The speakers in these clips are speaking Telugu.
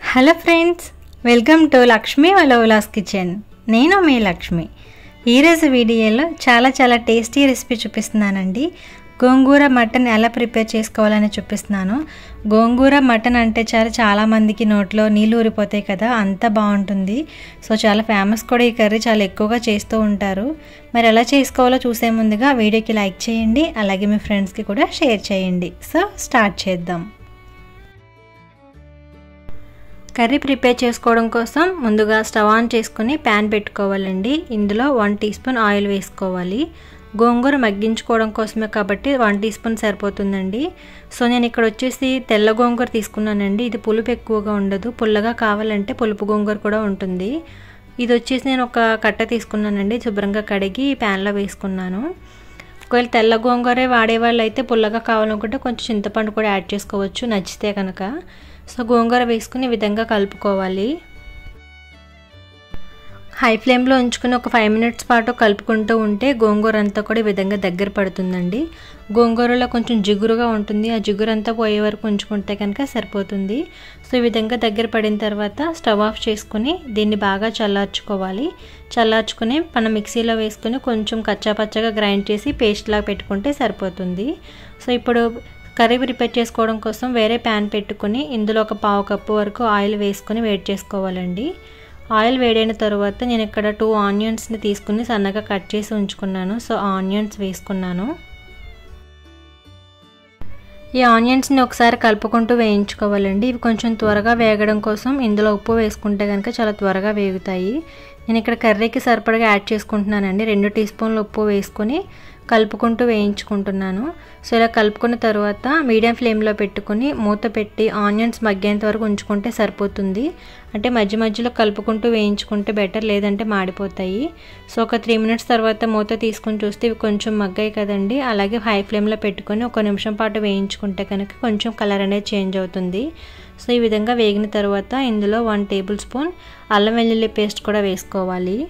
hello friends welcome to Lakshmi వలవలాస్ కిచెన్ నేను మీ లక్ష్మి ఈరోజు వీడియోలో చాలా చాలా టేస్టీ రెసిపీ చూపిస్తున్నానండి గోంగూర మటన్ ఎలా ప్రిపేర్ చేసుకోవాలని చూపిస్తున్నాను గోంగూర మటన్ అంటే చాలా చాలామందికి నోట్లో నీళ్ళు ఊరిపోతాయి కదా అంత బాగుంటుంది సో చాలా ఫేమస్ కూడా ఈ కర్రీ చాలా ఎక్కువగా చేస్తూ ఉంటారు మరి ఎలా చేసుకోవాలో చూసే ముందుగా వీడియోకి లైక్ చేయండి అలాగే మీ ఫ్రెండ్స్కి కూడా షేర్ చేయండి సో స్టార్ట్ చేద్దాం కర్రీ ప్రిపేర్ చేసుకోవడం కోసం ముందుగా స్టవ్ ఆన్ చేసుకుని ప్యాన్ పెట్టుకోవాలండి ఇందులో వన్ టీ స్పూన్ ఆయిల్ వేసుకోవాలి గోంగూర మగ్గించుకోవడం కోసమే కాబట్టి వన్ టీ స్పూన్ సరిపోతుందండి సో నేను ఇక్కడ వచ్చేసి తెల్ల గోంగూర తీసుకున్నానండి ఇది పులుపు ఎక్కువగా ఉండదు పుల్లగా కావాలంటే పులుపు గోంగూర కూడా ఉంటుంది ఇది వచ్చేసి నేను ఒక కట్ట తీసుకున్నానండి శుభ్రంగా కడిగి ప్యాన్లో వేసుకున్నాను ఒకవేళ తెల్ల గోంగూరే వాడే వాళ్ళు అయితే పుల్లగా కావాలనుకుంటే కొంచెం చింతపండు కూడా యాడ్ చేసుకోవచ్చు నచ్చితే కనుక సో గోంగూర వేసుకుని ఈ విధంగా కలుపుకోవాలి హై ఫ్లేమ్లో ఉంచుకుని ఒక ఫైవ్ మినిట్స్ పాటు కలుపుకుంటూ ఉంటే గోంగూర అంతా కూడా ఈ విధంగా దగ్గర పడుతుందండి గోంగూరలో కొంచెం జిగురుగా ఉంటుంది ఆ జిగురు అంతా పోయే వరకు ఉంచుకుంటే కనుక సరిపోతుంది సో ఈ విధంగా దగ్గర పడిన తర్వాత స్టవ్ ఆఫ్ చేసుకుని దీన్ని బాగా చల్లార్చుకోవాలి చల్లార్చుకుని మనం మిక్సీలో వేసుకుని కొంచెం కచ్చాపచ్చగా గ్రైండ్ చేసి పేస్ట్ లాగా పెట్టుకుంటే సరిపోతుంది సో ఇప్పుడు కర్రీ ప్రిపేర్ చేసుకోవడం కోసం వేరే ప్యాన్ పెట్టుకుని ఇందులో ఒక పావు కప్పు వరకు ఆయిల్ వేసుకుని వేడి చేసుకోవాలండి ఆయిల్ వేడైన తర్వాత నేను ఇక్కడ టూ ఆనియన్స్ని తీసుకుని సన్నగా కట్ చేసి ఉంచుకున్నాను సో ఆనియన్స్ వేసుకున్నాను ఈ ఆనియన్స్ని ఒకసారి కలుపుకుంటూ వేయించుకోవాలండి ఇవి కొంచెం త్వరగా వేగడం కోసం ఇందులో ఉప్పు వేసుకుంటే కనుక చాలా త్వరగా వేగుతాయి నేను ఇక్కడ కర్రీకి సరిపడగా యాడ్ చేసుకుంటున్నానండి రెండు టీ స్పూన్లు ఉప్పు వేసుకొని కలుపుకుంటూ వేయించుకుంటున్నాను సో ఇలా కలుపుకున్న తర్వాత మీడియం ఫ్లేమ్లో పెట్టుకుని మూత పెట్టి ఆనియన్స్ మగ్గేంత వరకు ఉంచుకుంటే సరిపోతుంది అంటే మధ్య మధ్యలో కలుపుకుంటూ వేయించుకుంటే బెటర్ లేదంటే మాడిపోతాయి సో ఒక త్రీ మినిట్స్ తర్వాత మూత తీసుకుని చూస్తే ఇవి కొంచెం మగ్గాయి కదండి అలాగే హై ఫ్లేమ్లో పెట్టుకొని ఒక నిమిషం పాటు వేయించుకుంటే కనుక కొంచెం కలర్ అనేది చేంజ్ అవుతుంది సో ఈ విధంగా వేగిన తర్వాత ఇందులో వన్ టేబుల్ స్పూన్ అల్లం వెల్లుల్లి పేస్ట్ కూడా వేసుకోవాలి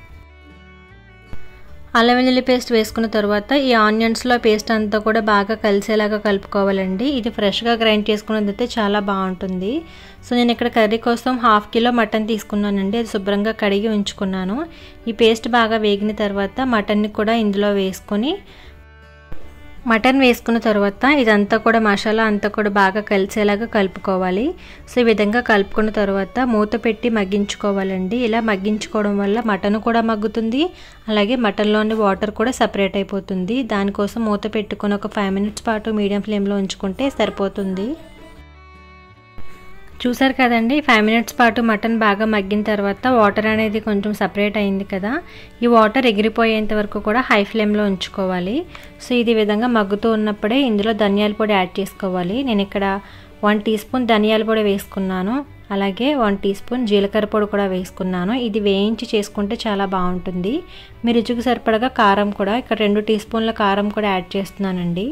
అల్లం వెల్లుల్లి పేస్ట్ వేసుకున్న తర్వాత ఈ ఆనియన్స్లో పేస్ట్ అంతా కూడా బాగా కలిసేలాగా కలుపుకోవాలండి ఇది ఫ్రెష్గా గ్రైండ్ చేసుకున్నది అయితే చాలా బాగుంటుంది సో నేను ఇక్కడ కర్రీ కోసం హాఫ్ కిలో మటన్ తీసుకున్నానండి అది శుభ్రంగా కడిగి ఉంచుకున్నాను ఈ పేస్ట్ బాగా వేగిన తర్వాత మటన్ని కూడా ఇందులో వేసుకొని మటన్ వేసుకున్న తర్వాత ఇదంతా కూడా మసాలా అంతా కూడా బాగా కలిసేలాగా కలుపుకోవాలి సో ఈ విధంగా కలుపుకున్న తర్వాత మూత పెట్టి మగ్గించుకోవాలండి ఇలా మగ్గించుకోవడం వల్ల మటన్ కూడా మగ్గుతుంది అలాగే మటన్లోని వాటర్ కూడా సపరేట్ అయిపోతుంది దానికోసం మూత పెట్టుకొని ఒక ఫైవ్ మినిట్స్ పాటు మీడియం ఫ్లేమ్లో ఉంచుకుంటే సరిపోతుంది చూసారు కదండి ఫైవ్ మినిట్స్ పాటు మటన్ బాగా మగ్గిన తర్వాత వాటర్ అనేది కొంచెం సపరేట్ అయింది కదా ఈ వాటర్ ఎగిరిపోయేంత వరకు కూడా హై ఫ్లేమ్లో ఉంచుకోవాలి సో ఇది విధంగా మగ్గుతూ ఉన్నప్పుడే ఇందులో ధనియాల పొడి యాడ్ చేసుకోవాలి నేను ఇక్కడ వన్ టీ స్పూన్ ధనియాల పొడి వేసుకున్నాను అలాగే వన్ టీ స్పూన్ జీలకర్ర పొడి కూడా వేసుకున్నాను ఇది వేయించి చేసుకుంటే చాలా బాగుంటుంది మీ రుచికి సరిపడగా కారం కూడా ఇక్కడ రెండు టీ స్పూన్ల కారం కూడా యాడ్ చేస్తున్నానండి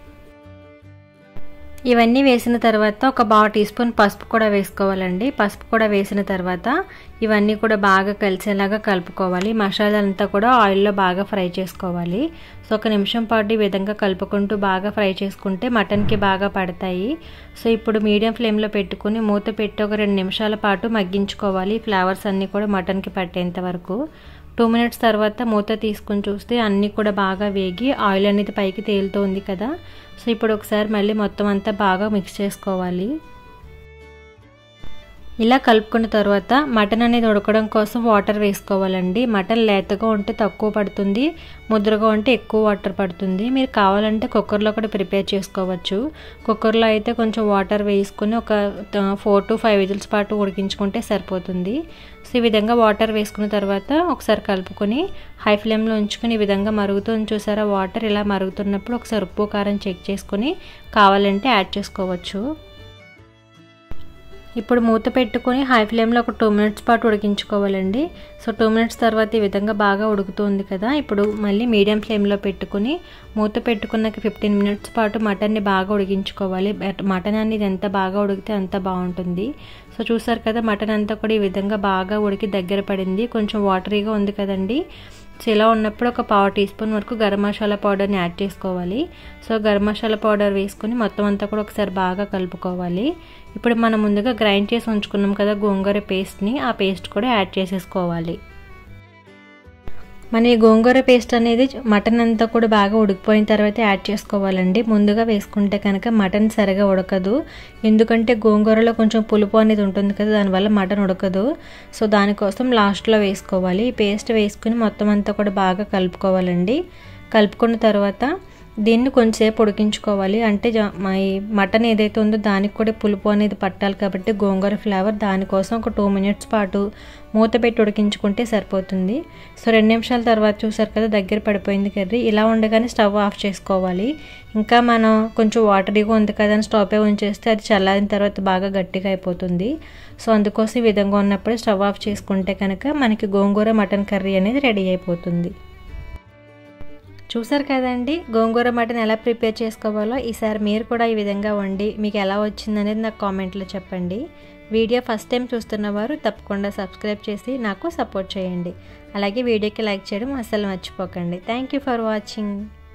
ఇవన్నీ వేసిన తర్వాత ఒక బాగా టీ స్పూన్ పసుపు కూడా వేసుకోవాలండి పసుపు కూడా వేసిన తర్వాత ఇవన్నీ కూడా బాగా కలిసేలాగా కలుపుకోవాలి మసాలాలంతా కూడా ఆయిల్లో బాగా ఫ్రై చేసుకోవాలి సో ఒక నిమిషం పాటు ఈ విధంగా కలుపుకుంటూ బాగా ఫ్రై చేసుకుంటే మటన్కి బాగా పడతాయి సో ఇప్పుడు మీడియం ఫ్లేమ్లో పెట్టుకుని మూత పెట్టి ఒక రెండు నిమిషాల పాటు మగ్గించుకోవాలి ఫ్లేవర్స్ అన్నీ కూడా మటన్కి పట్టేంత వరకు టూ మినిట్స్ తర్వాత మూత తీసుకుని చూస్తే అన్నీ కూడా బాగా వేగి ఆయిల్ అనేది పైకి తేలుతోంది కదా సో ఇప్పుడు ఒకసారి మళ్ళీ మొత్తం అంతా బాగా మిక్స్ చేసుకోవాలి ఇలా కలుపుకున్న తర్వాత మటన్ అనేది ఉడకడం కోసం వాటర్ వేసుకోవాలండి మటన్ లేతగా ఉంటే తక్కువ పడుతుంది ముద్రగా ఉంటే ఎక్కువ వాటర్ పడుతుంది మీరు కావాలంటే కుక్కర్లో కూడా ప్రిపేర్ చేసుకోవచ్చు కుక్కర్లో అయితే కొంచెం వాటర్ వేసుకుని ఒక ఫోర్ టు ఫైవ్ విజిల్స్ పాటు ఉడికించుకుంటే సరిపోతుంది సో ఈ విధంగా వాటర్ వేసుకున్న తర్వాత ఒకసారి కలుపుకొని హై ఫ్లేమ్లో ఉంచుకొని ఈ విధంగా మరుగుతుంది చూసారా వాటర్ ఇలా మరుగుతున్నప్పుడు ఒకసారి ఉప్పు కారం చెక్ చేసుకొని కావాలంటే యాడ్ చేసుకోవచ్చు ఇప్పుడు మూత పెట్టుకొని హై ఫ్లేమ్లో ఒక టూ మినిట్స్ పాటు ఉడికించుకోవాలండి సో టూ మినిట్స్ తర్వాత ఈ విధంగా బాగా ఉడుకుతుంది కదా ఇప్పుడు మళ్ళీ మీడియం ఫ్లేమ్లో పెట్టుకుని మూత పెట్టుకున్నాక ఫిఫ్టీన్ మినిట్స్ పాటు మటన్ని బాగా ఉడికించుకోవాలి మటన్ అనేది ఎంత బాగా ఉడికితే అంత బాగుంటుంది సో చూసారు కదా మటన్ అంతా కూడా ఈ విధంగా బాగా ఉడికి దగ్గర పడింది కొంచెం వాటరీగా ఉంది కదండి సో ఇలా ఉన్నప్పుడు ఒక పావు టీ స్పూన్ వరకు గరం మసాలా పౌడర్ని యాడ్ చేసుకోవాలి సో గరం మసాలా పౌడర్ వేసుకొని మొత్తం అంతా కూడా ఒకసారి బాగా కలుపుకోవాలి ఇప్పుడు మనం ముందుగా గ్రైండ్ చేసి ఉంచుకున్నాం కదా గోంగూర పేస్ట్ని ఆ పేస్ట్ కూడా యాడ్ చేసేసుకోవాలి మన ఈ గోంగూర పేస్ట్ అనేది మటన్ అంతా కూడా బాగా ఉడికిపోయిన తర్వాత యాడ్ చేసుకోవాలండి ముందుగా వేసుకుంటే కనుక మటన్ సరిగా ఉడకదు ఎందుకంటే గోంగూరలో కొంచెం పులుపు అనేది ఉంటుంది కదా దానివల్ల మటన్ ఉడకదు సో దానికోసం లాస్ట్లో వేసుకోవాలి ఈ పేస్ట్ వేసుకుని మొత్తం అంతా కూడా బాగా కలుపుకోవాలండి కలుపుకున్న తర్వాత దీన్ని కొంచెంసేపు ఉడికించుకోవాలి అంటే మా ఈ మటన్ ఏదైతే ఉందో దానికి కూడా పులుపు అనేది పట్టాలి కాబట్టి గోంగూర ఫ్లేవర్ దానికోసం ఒక టూ మినిట్స్ పాటు మూత పెట్టి ఉడికించుకుంటే సరిపోతుంది సో రెండు నిమిషాల తర్వాత చూసారు కదా దగ్గర పడిపోయింది కర్రీ ఇలా ఉండగానే స్టవ్ ఆఫ్ చేసుకోవాలి ఇంకా మనం కొంచెం వాటరీగా ఉంది కదా అని స్టవ్ పై ఉంచేస్తే అది చల్లారిన తర్వాత బాగా గట్టిగా అయిపోతుంది సో అందుకోసం ఈ విధంగా ఉన్నప్పుడు స్టవ్ ఆఫ్ చేసుకుంటే కనుక మనకి గోంగూర మటన్ కర్రీ అనేది రెడీ అయిపోతుంది చూసారు కదండి గోంగూర మటన్ ఎలా ప్రిపేర్ చేసుకోవాలో ఈసారి మీరు కూడా ఈ విధంగా వండి మీకు ఎలా వచ్చిందనేది నాకు కామెంట్లో చెప్పండి వీడియో ఫస్ట్ టైం చూస్తున్నవారు తప్పకుండా సబ్స్క్రైబ్ చేసి నాకు సపోర్ట్ చేయండి అలాగే వీడియోకి లైక్ చేయడం అస్సలు మర్చిపోకండి థ్యాంక్ యూ ఫర్ వాచింగ్